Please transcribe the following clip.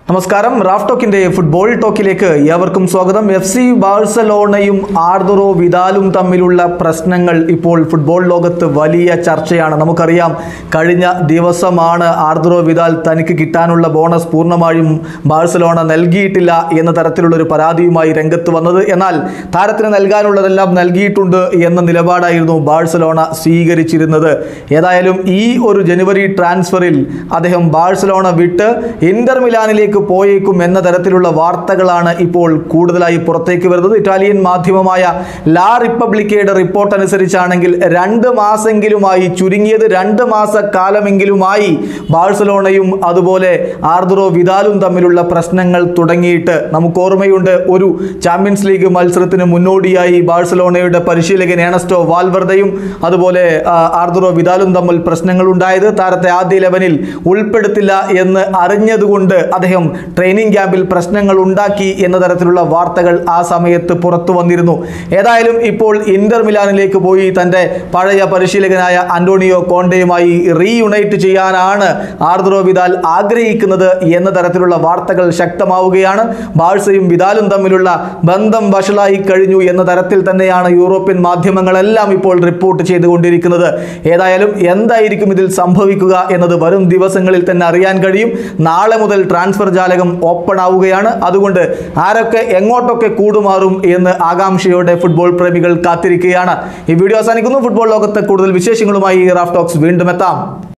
നമസ്കാരം Raf ടോക്കിന്റെ football ടോക്കിലേക്ക് ഏവർക്കും സ്വാഗതം എഫ് സി ബാഴ്സലോണയും ആർദറോ വിദാലും തമ്മിലുള്ള പ്രശ്നങ്ങൾ ഇപ്പോൾ ഫുട്ബോൾ ലോകത്ത് വലിയ ചർച്ചയാണ് നമുക്കറിയാം കഴിഞ്ഞ ദിവസമാണ് ആർദറോ വിദാൽ തനിക്ക് കിട്ടാനുള്ള ബോണസ് പൂർണ്ണമായും ബാഴ്സലോണ നൽകിയിട്ടില്ല എന്ന തരത്തിലുള്ള ഒരു പരാതിയുമായി രംഗത്ത് വന്നത് എന്നാൽ താരത്തിന് നൽകാനുള്ളതെല്ലാം നൽകിയിട്ടുണ്ട് എന്ന നിലപാടായിരുന്നു ബാഴ്സലോണ സ്വീകരിച്ചിരുന്നത് ഏതായാലും ഈ ഒരു ജനുവരി ട്രാൻസ്ഫറിൽ അദ്ദേഹം ബാഴ്സലോണ വിട്ട് ഇന്റർ മിലാനിലേക്ക് പോയേക്കും എന്ന തരത്തിലുള്ള വാർത്തകളാണ് ഇപ്പോൾ കൂടുതലായി പുറത്തേക്ക് വരുന്നത് ഇറ്റാലിയൻ മാധ്യമമായ ലാ റിപ്പബ്ലിക്കയുടെ റിപ്പോർട്ട് അനുസരിച്ചാണെങ്കിൽ രണ്ട് മാസെങ്കിലുമായി ചുരുങ്ങിയത് രണ്ട് മാസ കാലമെങ്കിലുമായി ബാഴ്സലോണയും അതുപോലെ ആർദുറോ വിദാലും തമ്മിലുള്ള പ്രശ്നങ്ങൾ തുടങ്ങിയിട്ട് നമുക്ക് ഓർമ്മയുണ്ട് ഒരു ചാമ്പ്യൻസ് ലീഗ് മത്സരത്തിന് മുന്നോടിയായി ബാഴ്സലോണയുടെ പരിശീലകൻ ഏണസ്റ്റോ വാൽവർദയും അതുപോലെ ആ, ആർദുറോ വിദാലും തമ്മിൽ പ്രശ്നങ്ങൾ ഉണ്ടായത് താരത്തെ ആദ്യ ഇലവനിൽ ഉൾപ്പെടുത്തില്ല എന്ന് അറിഞ്ഞതുകൊണ്ട് അദ്ദേഹം ട്രെയിനിങ് ക്യാമ്പിൽ പ്രശ്നങ്ങൾ ഉണ്ടാക്കി എന്ന തരത്തിലുള്ള വാർത്തകൾ ആ സമയത്ത് പുറത്തു വന്നിരുന്നു ഏതായാലും ഇപ്പോൾ ഇന്റർ മിലാനിലേക്ക് പോയി തൻ്റെ പഴയ പരിശീലകനായ അന്റോണിയോ കോണ്ടയുമായി റീയുണൈറ്റ് ചെയ്യാനാണ് ആർദ്രോ വിദാൽ ആഗ്രഹിക്കുന്നത് എന്ന തരത്തിലുള്ള വാർത്തകൾ ശക്തമാവുകയാണ് ബാഴ്സയും വിദാലും തമ്മിലുള്ള ബന്ധം വഷളായി കഴിഞ്ഞു എന്ന തരത്തിൽ തന്നെയാണ് യൂറോപ്യൻ മാധ്യമങ്ങളെല്ലാം ഇപ്പോൾ റിപ്പോർട്ട് ചെയ്തുകൊണ്ടിരിക്കുന്നത് ഏതായാലും എന്തായിരിക്കും ഇതിൽ സംഭവിക്കുക എന്നത് വരും ദിവസങ്ങളിൽ തന്നെ അറിയാൻ കഴിയും നാളെ മുതൽ ട്രാൻസ്ഫർ ജാലകം ഓപ്പൺ ആവുകയാണ് അതുകൊണ്ട് ആരൊക്കെ എങ്ങോട്ടൊക്കെ കൂടുമാറും എന്ന് ആകാംക്ഷയോടെ ഫുട്ബോൾ പ്രേമികൾ കാത്തിരിക്കുകയാണ് ഈ വീഡിയോ അവസാനിക്കുന്നു ഫുട്ബോൾ ലോകത്തെ കൂടുതൽ വിശേഷങ്ങളുമായി റാഫ് ടോക്സ് വീണ്ടും എത്താം